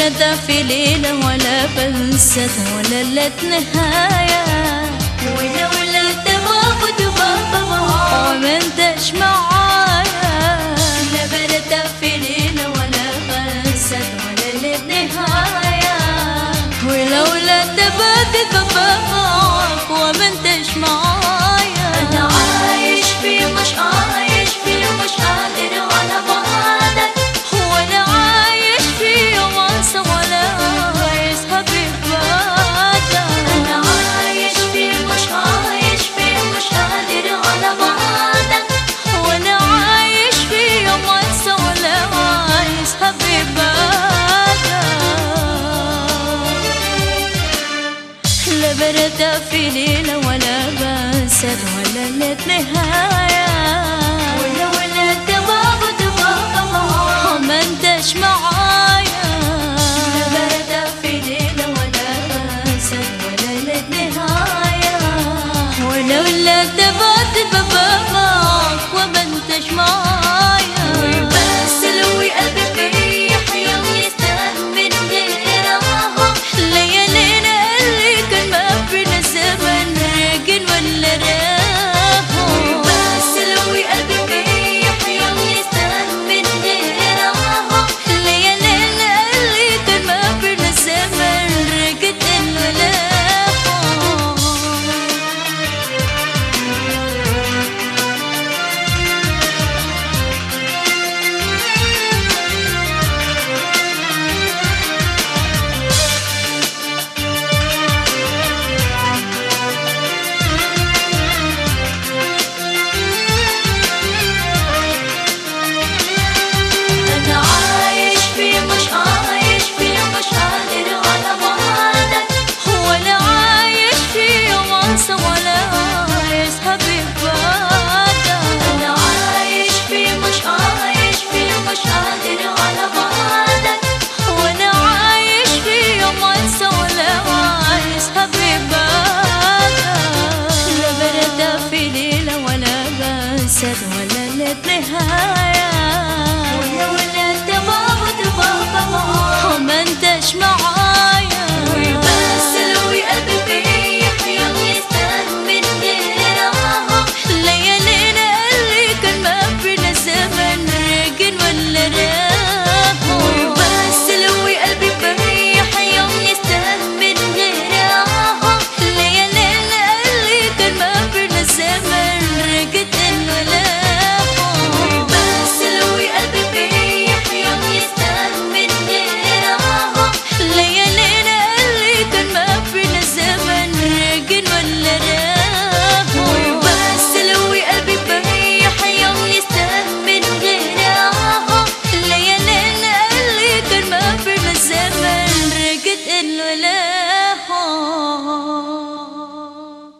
برد في ليلة ولا بنسد ولا لت نهاية ولو لا تبغى تبغى وما انتش معايا لا برد في ليلة ولا بنسد ولا لت نهاية ولولا تبادي تبقاك وما انتش معايا أنا عايش في مش عايش في مش قادر على بعدك وانا عايش في وانسى ولا عايز حبيب بعدك أنا عايش في مش عايش في مش قادر على بعدك وانا عايش في يوم انسى ولا عايز حبيب بعدك لا برد في ليلة ولا بنسد ولا لت نهاية